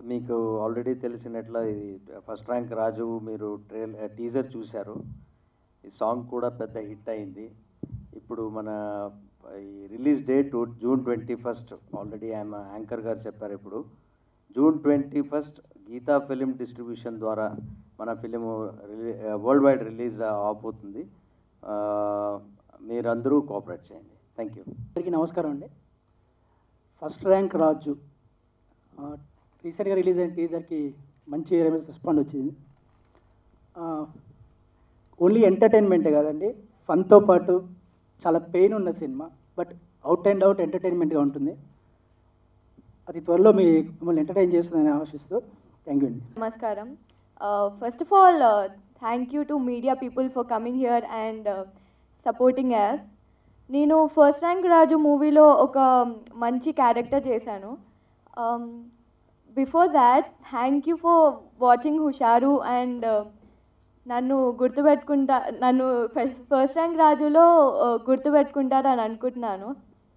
మీకు ఆల్రెడీ తెలిసినట్ల ఇది first rank రాజు మీరు ట్రైల్ టీజర్ చూశారు ఈ సాంగ్ కూడా పెద్ద హిట్ అయింది ఇప్పుడు మన ఈ release date June twenty first already ఆయన యాంకర్ గారు చెప్పారు ఇప్పుడు June twenty first Geetha film distribution ద్వారా మన ఫిలిం వరల్డ్ వైడ్ రిలీజ్ అవబోతుంది ఆ, మీరందరూ కోఆపరేట్ చేయండి థ్యాంక్ యూ అందరికీ నమస్కారం అండి ఫస్ట్ ర్యాంక్ రాజు ఆ, రీసెంట్గా రిలీజ్ అయిన టీజర్కి మంచి రెస్పాండ్ వచ్చింది ఆ, ఓన్లీ ఎంటర్టైన్మెంటే కాదండి ఫన్తో పాటు చాలా పెయిన్ ఉన్న cinema but out and out ఎంటర్టైన్మెంట్గా ఉంటుంది అది త్వరలో మీ మిమ్మల్ని ఎంటర్టైన్ చేస్తుందని ఆశిస్తూ థ్యాంక్ యూ అండి Namaskaram. Uh, first of all, uh, thank you to media people for coming here and uh, supporting us. నేను ఫస్ట్ ర్యాంక్ రాజు మూవీలో ఒక మంచి క్యారెక్టర్ చేశాను before that thank you for watching Husharu and నన్ను గుర్తుపెట్టుకుంటా నన్ను ఫస్ట్ ర్యాంక్ రాజులో uh, గుర్తుపెట్టుకుంటారని అనుకుంటున్నాను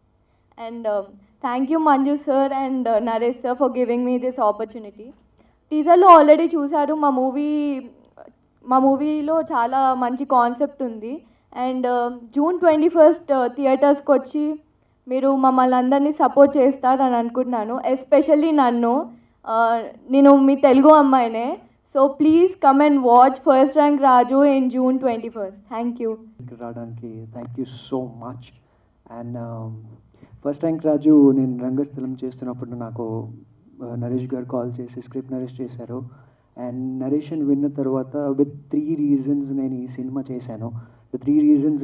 and thank you Manju sir and Naresh sir for giving me this opportunity టీజర్లో ఆల్రెడీ చూశారు మా మూవీ మా మూవీలో చాలా మంచి కాన్సెప్ట్ ఉంది అండ్ జూన్ ట్వంటీ ఫస్ట్ థియేటర్స్కి వచ్చి మీరు మమ్మల్ని అందరినీ సపోర్ట్ చేస్తారని అనుకుంటున్నాను ఎస్పెషల్లీ నన్ను Uh, నేను మీ తెలుగు అమ్మాయినే so please come and watch first rank Raju in June twenty first thank you ఇక్కడికి రావడానికి thank you so much and first rank Raju నేను రంగస్థలం చేస్తున్నప్పుడు నాకు uh, నరేష్ గారు కాల్ చేసి స్క్రిప్ట్ నరేష్ చేశారు అండ్ నరేషన్ విన్న తర్వాత విత్ త్రీ రీజన్స్ నేను ఈ సినిమా చేశాను ద త్రీ రీజన్స్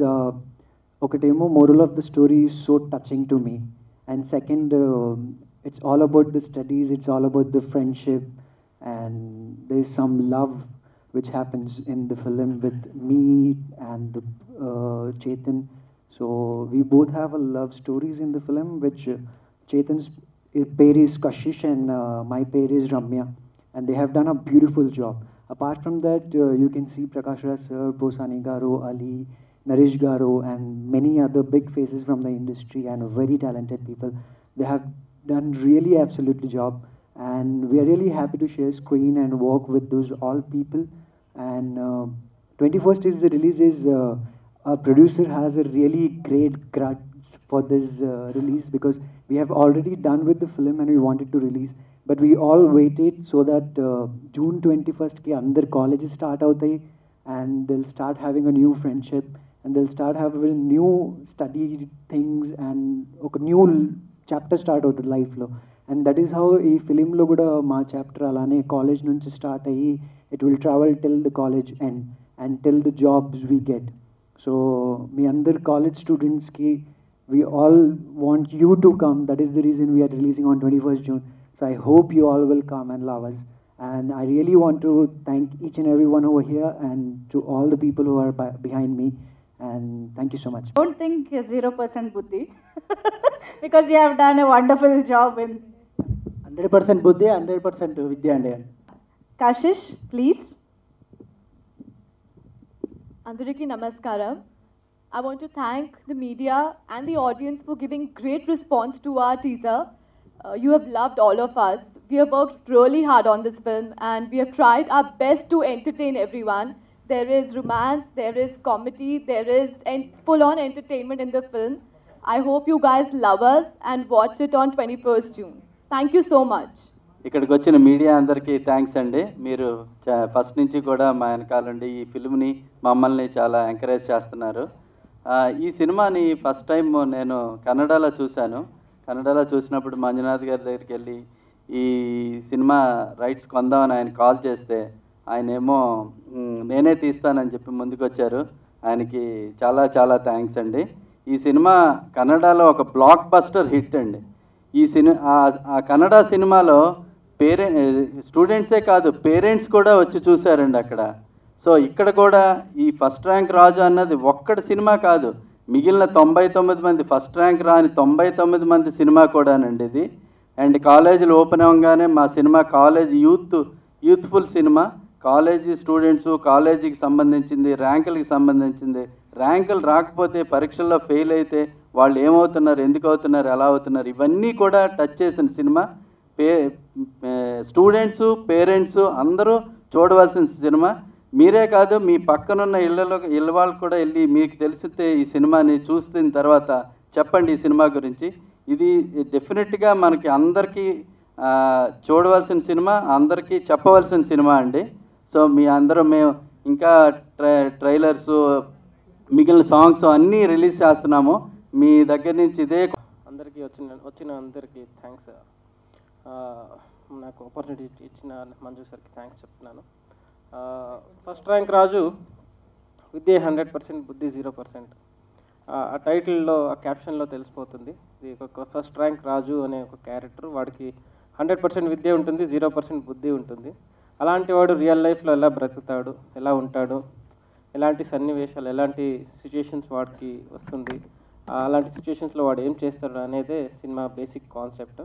ఒకటేమో moral of the story so touching to me and second it's all about the studies it's all about the friendship and there's some love which happens in the film with me and the uh, Chetan. So we both have a love stories in the film, which uh, Chetan's uh, pair is Kashish and uh, my pair is Ramya, and they have done a beautiful job. Apart from that, uh, you can see Prakash Raj sir, Posani Garu, Ali, Naresh Garu, and many other big faces from the industry and very talented people. They have done really absolutely job and we are really happy to share screen and work with those all people and uh, 21st is the release is uh, our producer has a really great grudge for this uh, release because we have already done with the film and we wanted to release but we all waited so that uh, june 21st ki andar colleges start అవుతాయి and they'll start having a new friendship and they'll start having new study things and ఒక new chapter start అవుతుంది లైఫ్లో and that is how ఈ ఫిలింలో కూడా మా chapter అలానే college నుంచి స్టార్ట్ అయ్యి it will travel till the college end and till the jobs we get so మీ అందరు కాలేజ్ స్టూడెంట్స్కి we all want you to come that is the reason we are releasing on twenty first June so I hope you all will come and love us and I really want to thank each and every one over here and to all the people who are bi- behind me and thank you so much. don't think zero percent buddhi because you have done a wonderful job in hundred percent బుద్ధి hundred percent విద్య అండి kashish please Andariki Namaskaram. I want to thank the media and the audience for giving great response to our teaser. Uh, you have loved all of us. We have worked really hard on this film and we have tried our best to entertain everyone. There is romance, there is comedy, there is en- full on entertainment in the film. I hope you guys love us and watch it on 21st June. Thank you so much. ఇక్కడికి వచ్చిన media అందరికీ thanks అండి మీరు చా- first నుంచి కూడా మా వెనకాలండి ఈ ఫిల్మ్ని మమ్మల్ని చాలా ఎంకరేజ్ చేస్తున్నారు ఆ, ఈ సినిమాని ఫస్ట్ టైం నేను కన్నడలో చూశాను కన్నడలో చూసినప్పుడు మంజునాథ్ గారి దగ్గరికి వెళ్ళి ఈ సినిమా రైట్స్ కొందామని ఆయన కాల్ చేస్తే ఆయన ఏమో "మ్, నేనే తీస్తానని చెప్పి ముందుకొచ్చారు ఆయనకి చాలా చాలా థ్యాంక్స్ అండి ఈ సినిమా కన్నడలో ఒక బ్లాక్ బస్టర్ హిట్ అండి ఈ సినిమా ఆ కన్నడ సినిమాలో పేరె స్టూడెంట్సే కాదు పేరెంట్స్ కూడా వచ్చి చూశారండి అక్కడ సో ఇక్కడ కూడా ఈ ఫస్ట్ ర్యాంక్ రాజు అన్నది ఒక్కటి సినిమా కాదు మిగిలిన తొంభై తొమ్మిది మంది ఫస్ట్ ర్యాంక్ రాని తొంభై తొమ్మిది మంది సినిమా కూడానండి ఇది అండ్ కాలేజీలు ఓపెన్ అవ్వగానే మా cinema college youth youthful cinema college students కాలేజీకి సంబంధించింది ర్యాంకులకి సంబంధించింది ర్యాంకులు రాకపోతే పరీక్షల్లో ఫెయిల్ అయితే వాళ్ళు ఏమవుతున్నారు ఎందుకు అవుతున్నారు ఎలా అవుతున్నారు ఇవన్నీ కూడా టచ్ చేసిన సినిమా పే స్టూడెంట్స్ పేరెంట్స్ అందరూ చూడవలసిన సినిమా మీరే కాదు మీ పక్కనున్న ఇళ్ళలో ఇళ్ళ వాళ్ళు కూడా వెళ్ళి మీకు తెలిసితే ఈ సినిమాని చూసిన తర్వాత చెప్పండి ఈ సినిమా గురించి ఇది డెఫినెట్గా మనకి అందరికీ ఆ, చూడవలసిన సినిమా అందరికీ చెప్పవలసిన సినిమా అండి సో మీ అందరూ మేము ఇంకా ట్రై ట్రైలర్స్ మిగిలిన సాంగ్స్ అన్నీ రిలీజ్ చేస్తున్నాము మీ దగ్గర నుంచి ఇదే అందరికీ వచ్చిన వచ్చిన అందరికీ థ్యాంక్స్ నాకు ఆపర్చునిటీ ఇచ్చిన మంజు సార్కి థ్యాంక్స్ చెప్తున్నాను ఫస్ట్ ర్యాంక్ రాజు విద్య హండ్రెడ్ పర్సెంట్ బుద్ధి జీరో పర్సెంట్ ఆ టైటిల్లో ఆ క్యాప్షన్లో తెలిసిపోతుంది ఇది ఒక ఫస్ట్ ర్యాంక్ రాజు అనే ఒక క్యారెక్టర్ వాడికి హండ్రెడ్ పర్సెంట్ విద్య ఉంటుంది జీరో పర్సెంట్ బుద్ధి ఉంటుంది అలాంటి వాడు రియల్ లైఫ్లో ఎలా బ్రతుకుతాడు ఎలా ఉంటాడు ఎలాంటి సన్నివేశాలు ఎలాంటి సిచ్యుయేషన్స్ వాడికి వస్తుంది ఆ, అలాంటి సిచ్యుయేషన్స్లో వాడు ఏం చేస్తాడు అనేదే సినిమా బేసిక్ కాన్సెప్ట్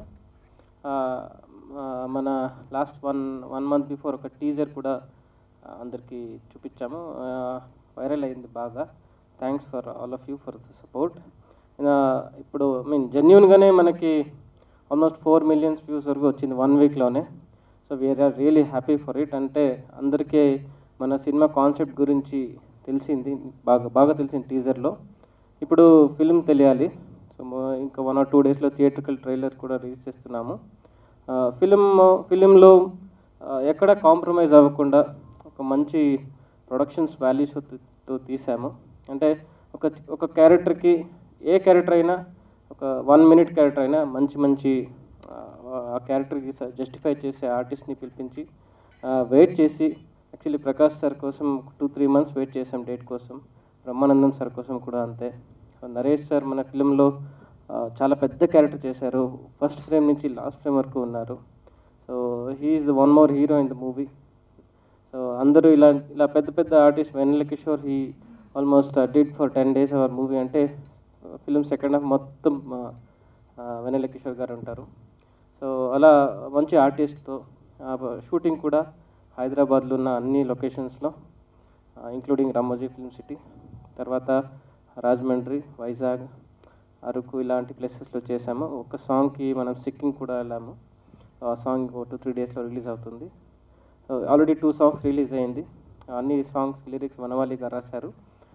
మన last one one month before ఒక టీజర్ కూడా ఆ, అందరికీ చూపించాము వైరల్ అయింది బాగా thanks for all of you for the support ఇప్పుడు ఐ మీన్ జెన్యున్గానే మనకి ఆల్మోస్ట్ ఫోర్ మిలియన్స్ వ్యూస్ వరకు వచ్చింది వన్ వీక్లోనే so we are are really happy for it అంటే అందరికీ మన సినిమా కాన్సెప్ట్ గురించి తెలిసింది బాగా బాగా తెలిసింది టీజర్లో ఇప్పుడు ఫిల్మ్ తెలియాలి సో మొ- ఇంకా వన్ ఆర్ టూ డేస్లో థియేట్రికల్ ట్రైలర్ కూడా రిలీజ్ చేస్తున్నాము ఫిలిం ఫిలింలో ఎక్కడ కాంప్రమైజ్ అవ్వకుండా ఒక మంచి ప్రొడక్షన్స్ వాల్యూస్తో తీసాము అంటే ఒక ఒక క్యారెక్టర్కి ఏ క్యారెక్టర్ అయినా ఒక వన్ మినిట్ క్యారెక్టర్ అయినా మంచి మంచి ఆ, ఆ క్యారెక్టర్కి జస్టిఫై చేసే ఆర్టిస్ట్ని పిలిపించి వెయిట్ చేసి యాక్చువల్లీ ప్రకాష్ సార్ కోసం టూ త్రీ మంత్స్ వెయిట్ చేసాం డేట్ కోసం బ్రహ్మానందం సార్ కోసం కూడా అంతే నరేష్ సార్ మన ఫిలింలో చాలా పెద్ద క్యారెక్టర్ చేశారు ఫస్ట్ ఫ్రేమ్ నుంచి లాస్ట్ ఫ్రేమ్ వరకు ఉన్నారు so he's the one more hero in the movie so అందరూ ఇలా ఇలా పెద్ద పెద్ద artist Vennela Kishore he almost did for ten days our movie అంటే ఫిలిం సెకండ్ హాఫ్ మొత్తం ఆ, వెన్నెల కిషోర్ గారు ఉంటారు సో అలా మంచి ఆర్టిస్ట్తో షూటింగ్ కూడా హైదరాబాద్లో ఉన్న అన్ని లొకేషన్స్లో ఇంక్లూడింగ్ రామోజీ ఫిల్మ్ సిటీ తర్వాత రాజమండ్రి వైజాగ్ అరకు ఇలాంటి ప్లేసెస్లో చేసాము ఒక సాంగ్కి మనం సిక్కిం కూడా వెళ్ళాము ఆ సాంగ్ టూ త్రీ డేస్లో రిలీజ్ అవుతుంది ఆల్రెడీ టూ సాంగ్స్ రిలీజ్ అయింది అన్ని సాంగ్స్ లిరిక్స్ వనవాలి గారు రాశారు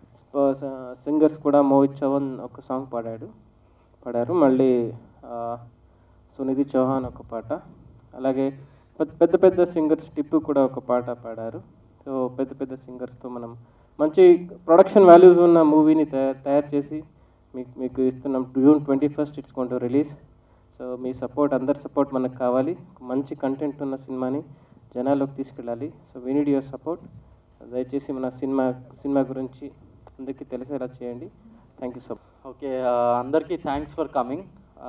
సింగర్స్ కూడా మోహిత్ చవన్ ఒక సాంగ్ పాడాడు పాడారు మళ్ళీ ఆ, సునిధి చౌహాన్ ఒక పాట అలాగే పెద్ద పెద్ద పెద్ద సింగర్స్ టిప్పు కూడా ఒక పాట పాడారు సో పెద్ద పెద్ద సింగర్స్తో మనం మంచి ప్రొడక్షన్ వాల్యూస్ ఉన్న మూవీని తయారు తయారు చేసి మీకు మీకు ఇస్తున్నాం జూన్ ట్వంటీ ఫస్ట్ ఇట్స్ కొంటూ రిలీజ్ సో మీ సపోర్ట్ అందరి సపోర్ట్ మనకు కావాలి మంచి కంటెంట్ ఉన్న సినిమాని జనాల్లోకి తీసుకెళ్ళాలి so we need your support దయచేసి మన సినిమా సినిమా గురించి అందరికీ తెలిసేలా చేయండి thank you so much okay అందరికీ థ్యాంక్స్ ఫర్ కమింగ్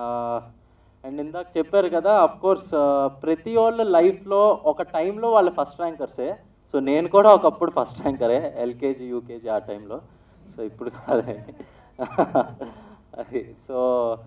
అండ్ ఇందాక చెప్పారు కదా అఫ్ కోర్స్ ప్రతి వాళ్ళ లైఫ్లో ఒక టైంలో వాళ్ళు ఫస్ట్ ర్యాంకర్సే సో నేను కూడా ఒకప్పుడు ఫస్ట్ ర్యాంకరే ఎల్కేజీ యూకేజీ ఆ టైంలో సో ఇప్పుడు కాదే అది సో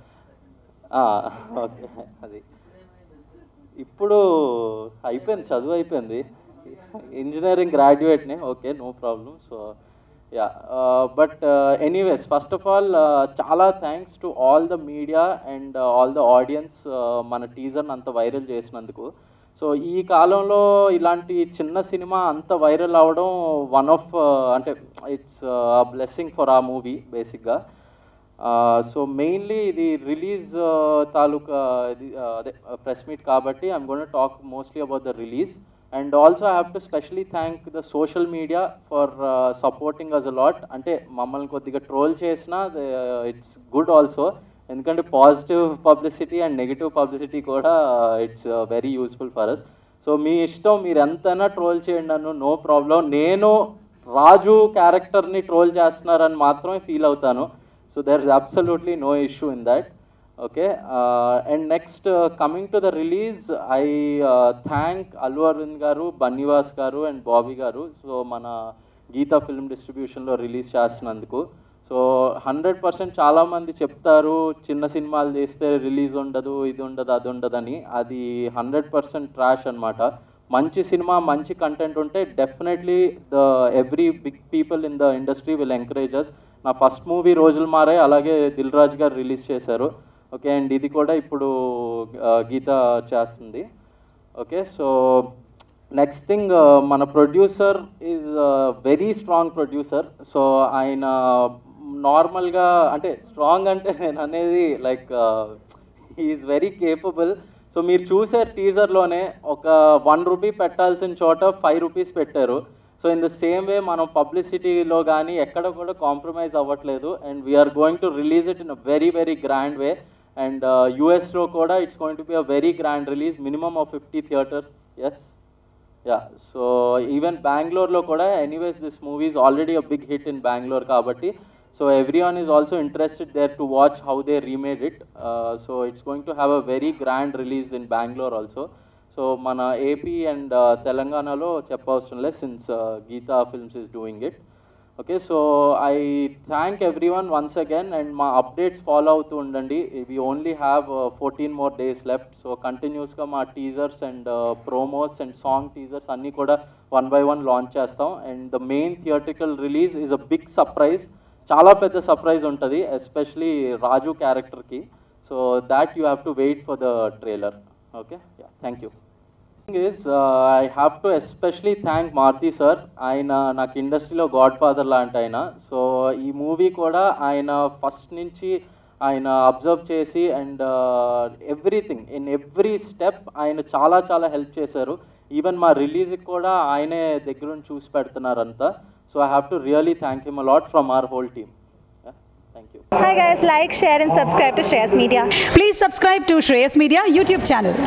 ఓకే అది ఇప్పుడు అయిపోయింది చదువు అయిపోయింది ఇంజనీరింగ్ గ్రాడ్యుయేట్నే okay no problem so yeah but anyways first of all చాలా thanks to all the media and all the audience మన టీజర్ని అంత వైరల్ చేసినందుకు సో ఈ కాలంలో ఇలాంటి చిన్న సినిమా అంత వైరల్ అవడం వన్ ఆఫ్ అంటే ఇట్స్ బ్లెస్సింగ్ ఫర్ ఆ మూవీ బేసిక్గా సో మెయిన్లీ ఇది రిలీజ్ తాలూకా ఇది uh, అదే ప్రెస్ మీట్ కాబట్టి I'm gonna talk mostly about the release and also I have to specially thank the social media for supporting us a lot అంటే మమ్మల్ని కొద్దిగా ట్రోల్ చేసినా ఇట్స్ గుడ్ ఆల్సో ఎందుకంటే positive publicity and negative publicity కూడా it's very useful for us so మీ ఇష్టం మీరు ఎంతైనా ట్రోల్ చేయండి నన్ను నో ప్రాబ్లం నేను రాజు క్యారెక్టర్ని ట్రోల్ చేస్తున్నారని మాత్రమే ఫీల్ అవుతాను so there is absolutely no issue in that okay and next coming to the release I thank Allu Aravind గారు బన్నీవాస్ గారు అండ్ బాబీ గారు సో మన గీతా ఫిల్మ్ డిస్ట్రిబ్యూషన్లో రిలీజ్ చేస్తున్నందుకు సో హండ్రెడ్ పర్సెంట్ చాలామంది చెప్తారు చిన్న సినిమాలు చేస్తే రిలీజ్ ఉండదు ఇది ఉండదు అది ఉండదని అది హండ్రెడ్ పర్సెంట్ ట్రాష్ అనమాట మంచి సినిమా మంచి కంటెంట్ ఉంటే definitely the every big people in the industry will encourage us నా ఫస్ట్ మూవీ రోజులు మారాయి అలాగే దిల్ రాజు గారు రిలీజ్ చేశారు ఓకే అండ్ ఇది కూడా ఇప్పుడు ఆ, గీత చేస్తుంది ఓకే సో నెక్స్ట్ థింగ్ మన producer is very strong producer so ఆయన నార్మల్గా అంటే స్ట్రాంగ్ అంటే నేను అనేది like is very capable so మీరు చూసే టీజర్లోనే ఒక వన్ రూపీ పెట్టాల్సిన చోట ఫైవ్ రూపీస్ పెట్టారు so in the same way మనం పబ్లిసిటీలో కానీ ఎక్కడ కూడా కాంప్రమైజ్ అవ్వట్లేదు and we are going to release it in a very very grand way and యూఎస్లో కూడా it's going to be a very grand release minimum of fifty theatres yes yeah so even బెంగళూరులో కూడా anyways this movie is already a big hit in Bengaluru కాబట్టి so every one is also interested there to watch how they remade it so it's going to have a very grand release in Bengaluru also so మన AP and తెలంగాణలో చెప్పవసరం లేదు since Geetha films is doing it okay so I thank every one once again and మా updates follow అవుతూ ఉండండి we only have fourteen more days left so కంటిన్యూస్గా మా teasers and promos and song teasers అన్నీ కూడా వన్ బై వన్ లాంచ్ చేస్తాం and the main theatrical release is a big surprise చాలా పెద్ద సర్ప్రైజ్ ఉంటుంది ఎస్పెషలీ రాజు క్యారెక్టర్కి so that you have to wait for the trailer okay thank you is I have to especially thank Maruthi sir ఆయన నాకు ఇండస్ట్రీలో God father లాంటి ఆయన so ఈ మూవీ కూడా ఆయన ఫస్ట్ నుంచి ఆయన అబ్జర్వ్ చేసి and everything in every step ఆయన చాలా చాలా హెల్ప్ చేశారు ఈవెన్ మా రిలీజ్కి కూడా ఆయనే దగ్గరుండి చూసి పెడుతున్నారంతా so I have to really thank him a lot from our whole team thank you Hi guys, like, share and subscribe to Shreyas Media. Please subscribe to Shreyas Media YouTube channel.